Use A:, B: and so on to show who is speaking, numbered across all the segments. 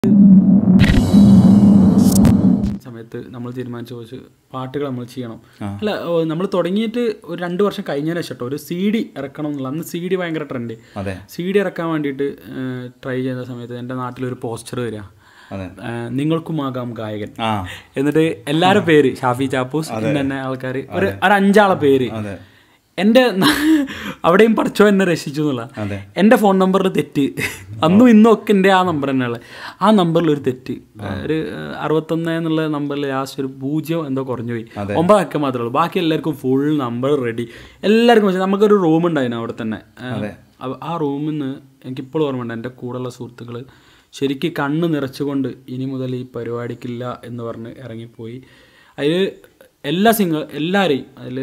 A: സമയത്ത് നമ്മൾ തീരുമാനിച്ചു വെച്ച് പാട്ടുകൾ നമ്മൾ ചെയ്യണം അല്ല നമ്മൾ തുടങ്ങിയിട്ട് ഒരു രണ്ട് വർഷം കഴിഞ്ഞതിന് ശേഷം ട്ടോ ഒരു സി ഡി ഇറക്കണം എന്നുള്ള അന്ന് സി ഡി ഭയങ്കര ട്രെൻഡ്
B: അതെ
A: സി ഡി ഇറക്കാൻ വേണ്ടിയിട്ട് ട്രൈ ചെയ്യുന്ന സമയത്ത് എൻ്റെ നാട്ടിലൊരു പോസ്റ്റർ വരിക
B: അതെ
A: ഏഹ്, നിങ്ങൾക്കുമാകാം ഗായകൻ
B: ആ
A: എന്നിട്ട് എല്ലാവരുടെ പേര് ഷാഫി ചാപ്പൂസ് ഇന്ന തന്നെ ആൾക്കാർ ഒരു ഒരു അഞ്ചാളെ പേര്
B: അതെ
A: എൻ്റെ ന- അവിടെയും പഠിച്ചോ എന്നെ രക്ഷിച്ചു എന്നുള്ള
B: അതെ
A: എൻ്റെ ഫോൺ നമ്പറിൽ തെറ്റ് അന്നും ഇന്നും ഒക്കെ എൻ്റെ ആ നമ്പർ തന്നെയുള്ള ആ നമ്പറിൽ ഒരു തെറ്റ് ഒരു ഏഹ്, അറുപത്തൊന്ന് എന്നുള്ള നമ്പറിൽ ലാസ്റ്റ് ഒരു പൂജ്യം എന്തോ കുറഞ്ഞു പോയി ഒമ്പതൊക്കെ മാത്രമേ ഉള്ളൂ ബാക്കി എല്ലാവർക്കും ഫുൾ നമ്പർ റെഡി എല്ലാവർക്കും പക്ഷേ നമുക്കൊരു റൂം ഉണ്ടായിരുന്നു അവിടെ തന്നെ ഏഹ്, അപ്പൊ ആ റൂമിൽ നിന്ന് എനിക്കിപ്പോഴും ഓർമ്മയുണ്ട് എൻ്റെ കൂടെയുള്ള സുഹൃത്തുക്കൾ ശരിക്ക് കണ്ണ് നിറച്ചുകൊണ്ട് ഇനി മുതൽ ഈ പരിപാടിക്കില്ല എന്ന് പറഞ്ഞ് ഇറങ്ങിപ്പോയി അതിൽ എല്ലാ സിംഗർ എല്ലാവരെയും അതിൽ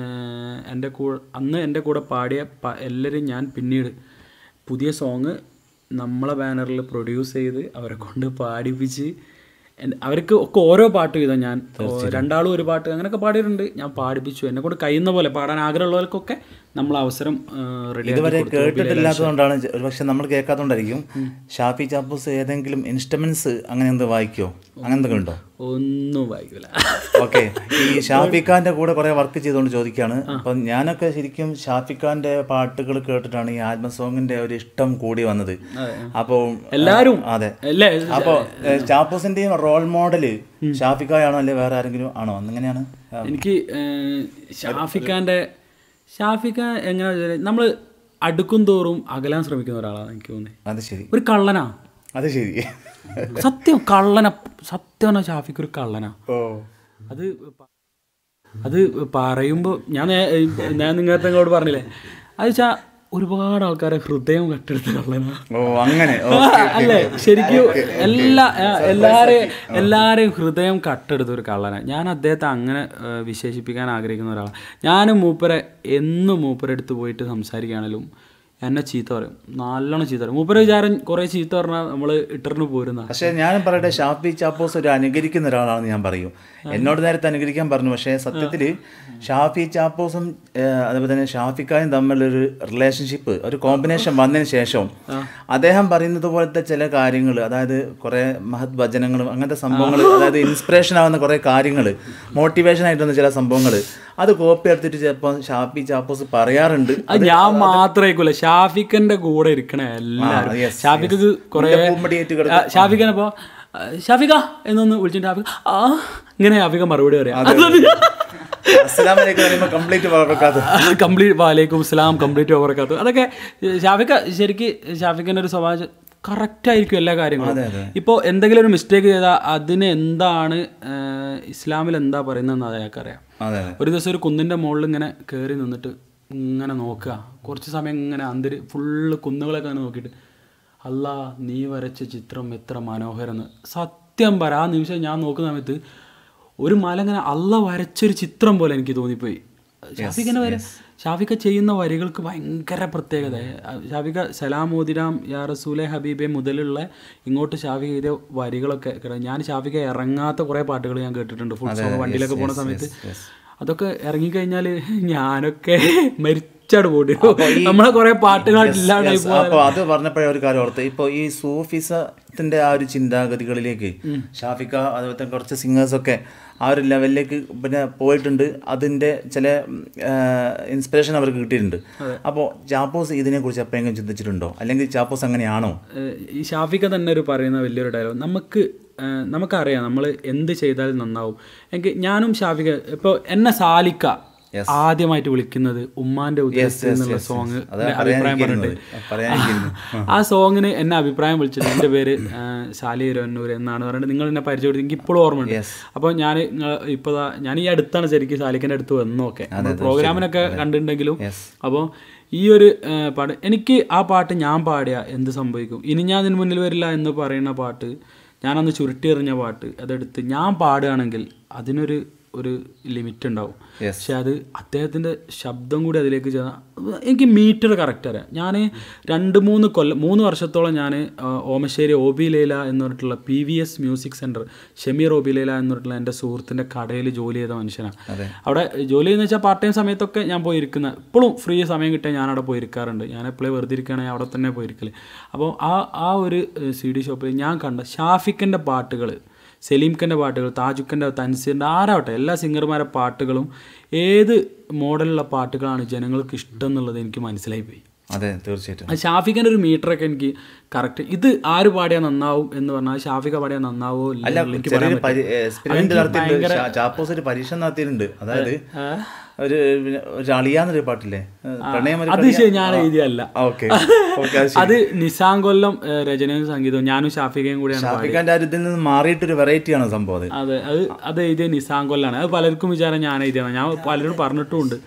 A: എൻ്റെ കൂടെ അന്ന് എൻ്റെ കൂടെ പാടിയ പ എല്ലാവരെയും ഞാൻ പിന്നീട് പുതിയ സോങ് നമ്മളെ ബാനറിൽ പ്രൊഡ്യൂസ് ചെയ്ത് അവരെ കൊണ്ട് പാടിപ്പിച്ച് എൻ- അവർക്ക് ഒക്കെ ഓരോ പാട്ട് വീതം ഞാൻ ഓ, രണ്ടാളും ഒരു പാട്ട് അങ്ങനെയൊക്കെ പാടിയിട്ടുണ്ട് ഞാൻ പാടിപ്പിച്ചു എന്നെ കൊണ്ട് കഴിയുന്ന പോലെ പാടാൻ ആഗ്രഹമുള്ളവർക്കൊക്കെ നമ്മൾ അവസരം റെഡി
B: ഇതുവരെ കേട്ടിട്ടില്ലാത്തതുകൊണ്ടാണ് ജ- ഒരുപക്ഷെ നമ്മൾ കേൾക്കാത്തതുകൊണ്ടായിരിക്കും ഷാഫി ചാപ്പൂസ് ഏതെങ്കിലും ഇൻസ്ട്രുമെന്റ്സ് അങ്ങനെ എന്ത് വായിക്കോ അങ്ങനെ എന്തെങ്കിലും ഉണ്ടോ
A: ഒന്നും വായിക്കില്ല
B: ഓക്കെ ഈ ഷാഫി ഖാന്റെ കൂടെ കുറെ വർക്ക് ചെയ്തുകൊണ്ട് ചോദിക്കുകയാണ് അപ്പം ഞാനൊക്കെ ശരിക്കും ഷാഫി ഖാന്റെ പാട്ടുകൾ കേട്ടിട്ടാണ് ഈ ആത്മ സോങ്ങിന്റെ ഒരു ഇഷ്ടം കൂടി വന്നത് അപ്പോൾ
A: എല്ലാവരും
B: അതെ
A: അല്ലേ
B: അപ്പോൾ ചാപ്പൂസിന്റെയും റോൾ മോഡല് ഷാഫി ഖായാണോ അല്ലെ വേറെ ആരെങ്കിലും ആണോ അങ്ങനെയാണ്
A: എനിക്ക് ഏഹ്, ഷാഫിഖാന്റെ ഷാഫിഖ എങ്ങനെ നമ്മൾ അടുക്കും തോറും അകലാൻ ശ്രമിക്കുന്ന ഒരാളാണ് എനിക്ക് തോന്നുന്നത്
B: അത് ശരി
A: ഒരു കള്ളനാ
B: അത് ശരി
A: സത്യം കള്ളന സത്യം പറഞ്ഞാൽ ഷാഫിക്ക് ഒരു കള്ളനാ
B: ഓ
A: അത് പ- അത് പറയുമ്പോൾ ഞാൻ നേ- ഞാൻ നിങ്ങളോട് പറഞ്ഞില്ലേ അത് വെച്ചാൽ ഒരുപാട് ആൾക്കാരെ ഹൃദയം കട്ടെടുത്ത കള്ളനാ
B: ഓ അങ്ങനെ
A: അല്ലേ ശരിക്കും എല്ലാ എല്ലാരെയും എല്ലാരെയും ഹൃദയം കട്ടെടുത്ത ഒരു കള്ളനാണ് ഞാൻ അദ്ദേഹത്തെ അങ്ങനെ ഏഹ്, വിശേഷിപ്പിക്കാൻ ആഗ്രഹിക്കുന്ന ഒരാളാണ് ഞാനും മൂപ്പരെ എന്നും മൂപ്പരെ അടുത്ത് പോയിട്ട് സംസാരിക്കുകയാണെങ്കിലും എന്നെ ചീത്ത പറയും നല്ലോണം ചീത്ത പറയും മൂപ്പരെ വിചാരം കുറേ ചീത്ത പറഞ്ഞാൽ നമ്മൾ ഇട്ടറിന് പോരുന്ന
B: പക്ഷേ ഞാൻ പറയട്ടെ ഷാഫി ചാപ്പോസ് ഒരു അനുകരിക്കുന്ന ഒരാളാണെന്ന് ഞാൻ പറയും എന്നോട് നേരത്തെ അനുകരിക്കാൻ പറഞ്ഞു പക്ഷേ സത്യത്തിൽ ഷാഫി ചാപ്പോസും ഏഹ്, അതുപോലെ തന്നെ ഷാഫിക്കായും തമ്മിലൊരു റിലേഷൻഷിപ്പ് ഒരു കോമ്പിനേഷൻ വന്നതിന് ശേഷം അദ്ദേഹം പറയുന്നത് പോലത്തെ ചില കാര്യങ്ങൾ അതായത് കുറേ മഹത് വചനങ്ങളും അങ്ങനത്തെ സംഭവങ്ങൾ അതായത് ഇൻസ്പിറേഷൻ ആവുന്ന കുറേ കാര്യങ്ങൾ മോട്ടിവേഷൻ ആയിട്ട് വന്ന ചില സംഭവങ്ങൾ അത് കോപ്പി എടുത്തിട്ട് ചിലപ്പോൾ ഷാഫി ചാപ്പോസ് പറയാറുണ്ട്
A: അത് ഞാൻ മാത്രമായിക്കൂല ഷാഫിക്കന്റെ കൂടെ ഇരിക്കണ എല്ലാരും
B: yes,
A: ഷാഫിക്ക് കുറെ
B: പൂമ്പടിയേറ്റ് കിടക്കും.
A: ഷാഫിക്കനപ്പോ ഷാഫിക എന്നൊന്ന് വിളിച്ചിട്ട് ഷാഫിക ആ ഇങ്ങനെ ഷാഫിക മറുപടി പറയാം
B: അസ്സലാമലൈക്കും പറയുമ്പോൾ കംപ്ലീറ്റ് പറക്കാത്ത
A: കംപ്ലീറ്റ് വാലേക്കും ഇസ്ലാം കംപ്ലീറ്റ് ഓവർക്കാത്തു അതൊക്കെ ഷാഫിക്ക ശരിക്ക് ഷാഫിക്കൻ്റെ ഒരു സ്വഭാവം കറക്റ്റ് ആയിരിക്കും എല്ലാ കാര്യങ്ങളും ഇപ്പോൾ എന്തെങ്കിലും ഒരു മിസ്റ്റേക്ക് ചെയ്താൽ അതിന് എന്താണ് ഏഹ്, ഇസ്ലാമിൽ എന്താ പറയുന്നതെന്ന് അയാൾക്കറിയാം
B: അതെ അതെ
A: ഒരു ദിവസം ഒരു കുന്നിൻ്റെ മുകളിൽ ഇങ്ങനെ കയറി നിന്നിട്ട് ഇങ്ങനെ നോക്കുക കുറച്ച് സമയം ഇങ്ങനെ അന്തരി ഫുള്ള് കുന്നുകളൊക്കെ അങ്ങനെ നോക്കിയിട്ട് അല്ലാ നീ വരച്ച ചിത്രം എത്ര മനോഹരം സത്യം പറ ആ നിമിഷം ഞാൻ നോക്കുന്ന സമയത്ത് ഒരു മല ഇങ്ങനെ അല്ല വരച്ചൊരു ചിത്രം പോലെ എനിക്ക് തോന്നിപ്പോയി ഷാഫിഖിൻ്റെ വര ഷാഫിക്ക ചെയ്യുന്ന വരികൾക്ക് ഭയങ്കര പ്രത്യേകത ഷാഫിക്ക സലാം മോദിരാം യാ റസൂലെ ഹബീബെ മുതലുള്ള ഇങ്ങോട്ട് ഷാഫിക ചെയ്ത വരികളൊക്കെ കേട്ടോ. ഞാൻ ഷാഫിക്ക ഇറങ്ങാത്ത കുറേ പാട്ടുകൾ ഞാൻ കേട്ടിട്ടുണ്ട് ഫുൾ സോങ് വണ്ടിയിലൊക്കെ പോണ സമയത്ത് അതൊക്കെ ഇറങ്ങിക്കഴിഞ്ഞാൽ ഞാനൊക്കെ മരിച്ചാട് പോണ്ടി വരും. നമ്മളെ കുറെ പാട്ടുകൾ ഇല്ലാണ്ടായി പോവാ
B: അപ്പൊ അത് പറഞ്ഞപ്പോഴേ ഒരു കാര്യം ഓർത്ത് ഇപ്പൊ ഈ സൂഫിസത്തിന്റെ ആ ഒരു ചിന്താഗതികളിലേക്ക് ഷാഫിക്ക അതുപോലത്തെ കുറച്ച് സിംഗേഴ്സ് ഒക്കെ ആ ഒരു ലെവലിലേക്ക് പിന്നെ പോയിട്ടുണ്ട് അതിന്റെ ചില ഇൻസ്പിറേഷൻ അവർക്ക് കിട്ടിയിട്ടുണ്ട് അപ്പോൾ ജാപ്പോസ് ഇതിനെക്കുറിച്ച് എപ്പോഴെങ്കിലും ചിന്തിച്ചിട്ടുണ്ടോ അല്ലെങ്കിൽ ജാപ്പോസ് അങ്ങനെയാണോ
A: ഏഹ് ഈ ഷാഫിക്ക തന്നെ ഒരു പറയുന്ന വലിയൊരു ഡയലോഗ് നമുക്ക് ഏഹ് നമുക്കറിയാം നമ്മൾ എന്ത് ചെയ്താലും നന്നാവും എനിക്ക് ഞാനും ഷാഫിക്ക ഇപ്പോൾ എന്നെ സാലിക്ക ആദ്യമായിട്ട് വിളിക്കുന്നത് ഉമ്മാന്റെ ഉദ്ദേശത്തിൽ എന്നുള്ള സോങ് അഭിപ്രായം പറഞ്ഞിട്ട്
B: പറയാനിരിക്കുന്നു
A: ആ സോങ്ങിന് എന്നെ അഭിപ്രായം വിളിച്ചത് എൻ്റെ പേര് ശാലി രന്നൂർ എന്നാണ് പറഞ്ഞിട്ട് നിങ്ങൾ എന്നെ പരിചയപ്പെടുത്തി എനിക്ക് ഇപ്പോഴും ഓർമ്മയുണ്ട് അപ്പോൾ ഞാൻ ഇപ്പോൾ ഞാൻ ഈ അടുത്താണ് ശരിക്കും ശാലിക്കൻ്റെ അടുത്ത് വന്നൊക്കെ പ്രോഗ്രാമിനൊക്കെ കണ്ടിട്ടുണ്ടെങ്കിലും അപ്പോൾ ഈ ഒരു ഏഹ്, പാട്ട് എനിക്ക് ആ പാട്ട് ഞാൻ പാടിയ എന്ത് സംഭവിക്കും ഇനി ഞാൻ അതിന് മുന്നിൽ വരില്ല എന്ന് പറയുന്ന പാട്ട് ഞാനന്ന് ചുരുട്ടി എറിഞ്ഞ പാട്ട് അതെടുത്ത് ഞാൻ പാടുകയാണെങ്കിൽ അതിനൊരു ഒരു ലിമിറ്റ് ഉണ്ടാവും
B: Yes.
A: പക്ഷെ അത് അദ്ദേഹത്തിൻ്റെ ശബ്ദം കൂടി അതിലേക്ക് ചെന്ന എനിക്ക് മീറ്റർ കറക്റ്റ് അറിയാം ഞാൻ രണ്ട് മൂന്ന് കൊല്ലം മൂന്ന് വർഷത്തോളം ഞാൻ ഓമശ്ശേരി ഓബി ലൈല എന്ന് പറഞ്ഞിട്ടുള്ള P V S music centre Shameer ഓബി ലൈല എന്ന് പറഞ്ഞിട്ടുള്ള എൻ്റെ സുഹൃത്തിൻ്റെ കടയിൽ ജോലി ചെയ്ത മനുഷ്യനാണ് അവിടെ ജോലി ചെയ്യുന്ന വെച്ചാൽ പാർട്ട് ടൈം സമയത്തൊക്കെ ഞാൻ പോയി ഇരിക്കുന്ന ഇപ്പോഴും ഫ്രീ സമയം കിട്ടിയാൽ ഞാൻ അവിടെ പോയി ഇരിക്കാറുണ്ട് ഞാൻ എപ്പോഴും വെറുതെ ഇരിക്കുകയാണെങ്കിൽ അവിടെ തന്നെ പോയി ഇരിക്കല് അപ്പോൾ ആ ആ ഒരു സി ഡി ഷോപ്പിൽ ഞാൻ കണ്ട ഷാഫിക്കിൻ്റെ പാട്ടുകൾ സലീംഖൻ്റെ പാട്ടുകൾ താജുക്കൻ്റെ തൻസീറിൻ്റെ ആരാവട്ടെ എല്ലാ സിംഗർമാരുടെ പാട്ടുകളും ഏത് മോഡലുള്ള പാട്ടുകളാണ് ജനങ്ങൾക്ക് ഇഷ്ടം എന്നുള്ളത് എനിക്ക് മനസ്സിലായി പോയി
B: അതെ തീർച്ചയായിട്ടും
A: ആ ഷാഫിഖിൻ്റെ ഒരു മീറ്ററൊക്കെ എനിക്ക് കറക്റ്റ് ഇത് ആര് പാടിയാൽ നന്നാവും എന്ന് പറഞ്ഞാൽ ഷാഫിക പാടിയാൽ നന്നാവോ ഇല്ല
B: അല്ല
A: എന്നുള്ളത് എനിക്ക് പറയാൻ
B: ചെറിയൊരു പരി- എക്സ്പെരിമെന്റ് നടത്തിയിട്ടുണ്ട് ഷാ- ചാപ്പോസ് ഒരു പരീക്ഷ നടത്തിയിട്ടുണ്ട് അതായത് ഒരു പിന്നെ ഒരു അളിയാന്നൊരു പാട്ടില്ലേ പ്രണയം ഒരു
A: അത് ശരി ഞാൻ എഴുതിയല്ല
B: ഓക്കെ ഓക്കെ അത് ശരി
A: അത് നിസാം കൊല്ലം ഏഹ്, രചനയും സംഗീതവും ഞാനും ഷാഫികയും കൂടിയാണ്
B: ഷാഫിഖാന്റെ ആ ഒരു ഇതിൽ നിന്ന് മാറിയിട്ടൊരു വെറൈറ്റി ആണ് സംഭവം അത്
A: അതെ അത് അത് എഴുതിയ നിസാം കൊല്ലാണ് അത് പലർക്കും വിചാരം ഞാൻ എഴുതിയാണ് ഞാൻ പലരും പറഞ്ഞിട്ടുമുണ്ട്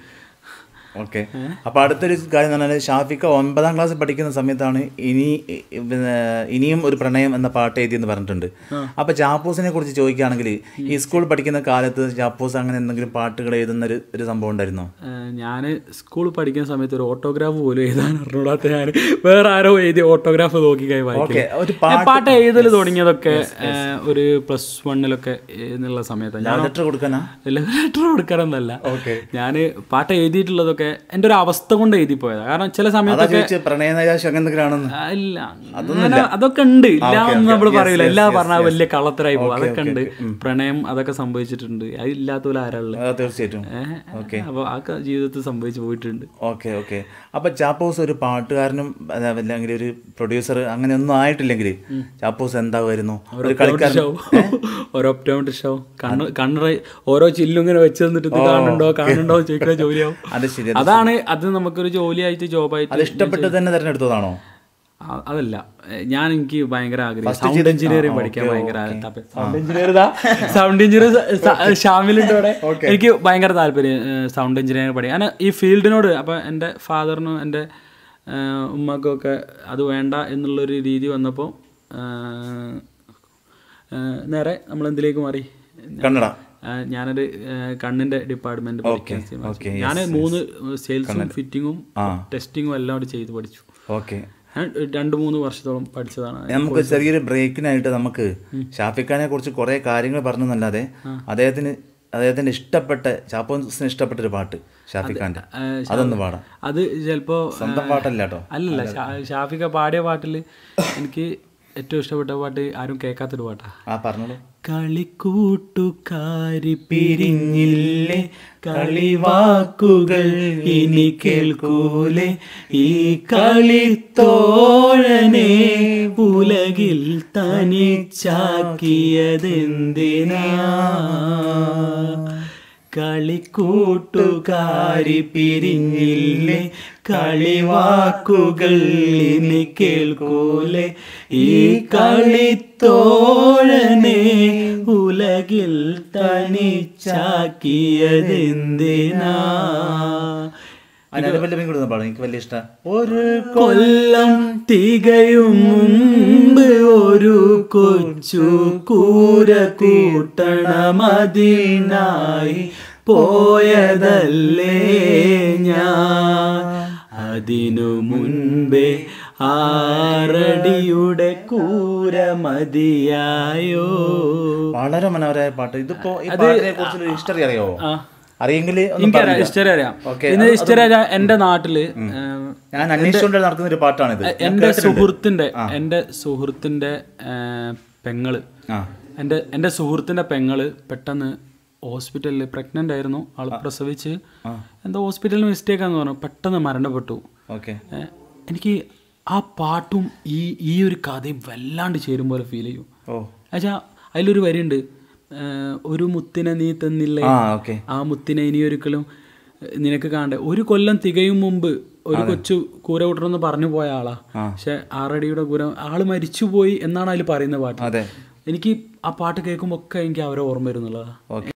B: ഓക്കെ അപ്പൊ അടുത്തൊരു കാര്യം എന്ന് പറഞ്ഞാൽ ഷാഫിക്ക ഒമ്പതാം ക്ലാസ്സിൽ പഠിക്കുന്ന സമയത്താണ് ഇനി ഇ- പിന്നെ ഇനിയും ഒരു പ്രണയം എന്ന പാട്ട് എഴുതിയെന്ന് പറഞ്ഞിട്ടുണ്ട് അപ്പൊ ജാപ്പൂസിനെ കുറിച്ച് ചോദിക്കുകയാണെങ്കിൽ ഈ സ്കൂൾ പഠിക്കുന്ന കാലത്ത് ജാപ്പൂസ് അങ്ങനെ എന്തെങ്കിലും പാട്ടുകൾ എഴുതുന്ന ഒരു ഒരു സംഭവം ഉണ്ടായിരുന്നോ
A: ഞാൻ സ്കൂൾ പഠിക്കുന്ന സമയത്ത് ഒരു ഓട്ടോഗ്രാഫ് പോലും എഴുതാൻ അറിഞ്ഞൂടാത്ത ഞാൻ വേറെ ആരോ എഴുതിയ ഓട്ടോഗ്രാഫ് നോക്കി കൈ വായിക്കും
B: ഓക്കെ ഒരു
A: ഞാൻ പാട്ട് എഴുതൽ തുടങ്ങിയതൊക്കെ ഏഹ്, ഒരു പ്ലസ് വണ്ണിലൊക്കെ എന്നുള്ള സമയത്താണ് ഞാൻ
B: ലെറ്റർ കൊടുക്കാനാ
A: ലെറ്റർ കൊടുക്കാറൊന്നല്ല
B: ഓക്കെ
A: ഞാൻ പാട്ട് എഴുതിയിട്ടുള്ളതൊക്കെ എൻ്റെ ഒരു അവസ്ഥ കൊണ്ട് എഴുതി പോയതാണ് കാരണം ചില
B: അതാ
A: സമയത്തൊക്കെ
B: ചോദിച്ചു പ്രണയ നൈരാശ്യം അങ്ങനെ എന്തെങ്കിലും ആണെന്ന്
A: ആ, ഇല്ല അങ്ങനെ അതൊക്കെ ഉണ്ട് ഇല്ല എന്ന് നമ്മൾ പറയില്ല എല്ലാ പറഞ്ഞാൽ വലിയ കള്ളത്തരായി പോകും അതൊക്കെ ഉണ്ട് പ്രണയം അതൊക്കെ സംഭവിച്ചിട്ടുണ്ട് അത് ഇല്ലാത്ത പോലെ ആരാളുള്ളത്
B: അതാ തീർച്ചയായിട്ടും ഓക്കെ
A: അപ്പോൾ ആ ക- ജീവിതത്തിൽ സംഭവിച്ചു പോയിട്ടുണ്ട്
B: ഓക്കെ ഓക്കെ അപ്പൊ ചാപ്പോസ് ഒരു പാട്ടുകാരനും അതാ, അല്ലെങ്കിൽ ഒരു പ്രൊഡ്യൂസർ അങ്ങനെ ഒന്നും ആയിട്ടില്ലെങ്കിൽ ചാപ്പോസ് എന്താവുമായിരുന്നു ഒരു കളിക്കാരൻ
A: ഷോ ഓരോ ഒപ്റ്റോമെട്രി ഷോ കണ്ണ് കണ്ണറ ഓരോ ചില്ലും ഇങ്ങനെ വെച്ച് തന്നിട്ട് ഇത് കാണുന്നുണ്ടോ കാണുന്നുണ്ടോ എന്ന് ചോദിക്കുന്ന ജോലിയാവും
B: അത് ശരി
A: അതാണ് അത് നമുക്കൊരു ജോലിയായിട്ട് ജോബായിട്ട്
B: അത് ഇഷ്ടപ്പെട്ട് തന്നെ തിരഞ്ഞെടുത്തതാണോ
A: ആ, അതല്ല ഏ, ഞാൻ എനിക്ക് ഭയങ്കര ആഗ്രഹം സൗണ്ട് എഞ്ചിനീയറിംഗ് പഠിക്കാൻ ഭയങ്കര താല്പര്യം സൗണ്ട് എഞ്ചിനീയർ സൗണ്ട് എഞ്ചിനീയർ ഷാമിലുണ്ട് അവിടെ എനിക്ക് ഭയങ്കര താല്പര്യം സൗണ്ട് എഞ്ചിനീയറിംഗ് പഠിക്കാൻ കാരണം ഈ ഫീൽഡിനോട് അപ്പം എൻ്റെ ഫാദറിനും എൻ്റെ ഉമ്മക്കും ഒക്കെ അത് വേണ്ട എന്നുള്ളൊരു രീതി വന്നപ്പോൾ നേരെ നമ്മൾ എന്തിലേക്ക് മാറി
B: കന്നഡ
A: ആ, ഞാനൊരു ആ, കണ്ണിന്റെ ഡിപ്പാർട്ട്മെന്റ് പഠിക്കാൻ തീരുമാനിച്ചു. ഞാൻ മൂന്ന് സെയിൽസും ഫിറ്റിങ്ങും ടെസ്റ്റിങ്ങും എല്ലാം കൂടി ചെയ്ത് പഠിച്ചു
B: ഓക്കെ
A: ഞാൻ രണ്ട് മൂന്ന് വർഷത്തോളം പഠിച്ചതാണ്
B: നമുക്ക് ചെറിയൊരു ബ്രേക്കിനായിട്ട് നമുക്ക് ഷാഫിഖാനെ കുറിച്ച് കുറെ കാര്യങ്ങൾ പറഞ്ഞെന്നല്ലാതെ അദ്ദേഹത്തിന് അദ്ദേഹത്തിന്റെ ഇഷ്ടപ്പെട്ട ചാപ്പോസിന് ഇഷ്ടപ്പെട്ട ഒരു പാട്ട് ഷാഫിഖാന്റെ
A: ആ,
B: അതൊന്ന് പാടാം
A: അത് ചിലപ്പോ
B: സ്വന്തം പാട്ടല്ല കേട്ടോ
A: അല്ലല്ല ഷാ- ഷാഫിക പാടിയ പാട്ടിൽ എനിക്ക് ഏറ്റവും ഇഷ്ടപ്പെട്ട പാട്ട് ആരും കേൾക്കാത്തൊരു പാട്ടാ
B: ആ പറഞ്ഞോളൂ
A: കളിക്കൂട്ടുകാരി പിരിഞ്ഞില്ലേ കളിവാക്കുകൾ ഇനി കേൾക്കൂലേ ഈ കളിത്തോഴനെ ഉലകിൽ തനിച്ചാക്കിയതെന്തിനാ കളിക്കൂട്ടുകാരി പിരിഞ്ഞില്ലേ കളിവാക്കുകൾ ഇനി കേൾക്കൂലേ ഈ കളിത്തോഴനെ ഉലകിൽ തനിച്ചാക്കിയതെന്തിനാ
B: അതിനെ കൂടെ പാടാം എനിക്ക് വലിയ ഇഷ്ടം ഒരു
A: കൊല്ലം തികയും മുമ്പ് ഒരു കൊച്ചു കൂര കൂട്ടണമതിനായി പോയതല്ലേ ഞാൻ അതിനു മുൻപേ ആറടിയുടെ കൂര മതിയായോ
B: വളരെ മനോഹരമായ പാട്ട് ഇതിപ്പോ ഈ പാട്ടിനെ കുറിച്ചൊരു ഹിസ്റ്ററി അറിയാവോ
A: ആ
B: അറിയെങ്കിൽ ഒന്ന്
A: എനിക്കറിയാം
B: പറഞ്ഞുതരാം.
A: ഹിസ്റ്ററി അറിയാം
B: ഓക്കേ,
A: ഇന്ന് ഹിസ്റ്ററി അറിയാം എൻ്റെ നാട്ടില് ഏം,
B: ഞാൻ അന്വേഷിച്ചുകൊണ്ട് നടക്കുന്ന ഒരു പാട്ടാണിത്
A: എൻ്റെ സുഹൃത്തിന്റെ എൻ്റെ സുഹൃത്തിന്റെ ഏ, പെങ്ങള്
B: ആ
A: എൻ്റെ എൻ്റെ സുഹൃത്തിന്റെ പെങ്ങള് പെട്ടെന്ന് ഹോസ്പിറ്റലിൽ പ്രഗ്നന്റ് ആയിരുന്നു ആൾ പ്രസവിച്ച് എന്തോ ഹോസ്പിറ്റലിൽ മിസ്റ്റേക്ക് ആണെന്ന് പറഞ്ഞു പെട്ടെന്ന് മരണപ്പെട്ടു
B: ഓക്കെ
A: ഏ, എനിക്ക് ആ പാട്ടും ഈ ഈ ഒരു കഥയും വല്ലാണ്ട് ചേരും പോലെ ഫീൽ ചെയ്യും
B: ഓ
A: എന്നുവെച്ചാൽ അതിലൊരു വരിയുണ്ട് ഏ, ഒരു മുത്തിനെ നീ തന്നില്ലേ
B: ആ ഓക്കെ
A: ആ മുത്തിനെ ഇനിയൊരിക്കലും ഏഹ്, നിനക്ക് കാണണ്ടേ ഒരു കൊല്ലം തികയും മുമ്പ് ഒരു കൊച്ചു കൂര കൂട്ടണമെന്ന് പറഞ്ഞു പോയ ആളാ പക്ഷെ ആറടിയുടെ കൂര ആള് മരിച്ചുപോയി എന്നാണ് അതിൽ പറയുന്ന പാട്ട്
B: അതെ
A: എനിക്ക് ആ പാട്ട് കേൾക്കുമ്പോൾ ഒക്കെ എനിക്ക് അവരെ ഓർമ്മ വരുന്നുള്ളതാ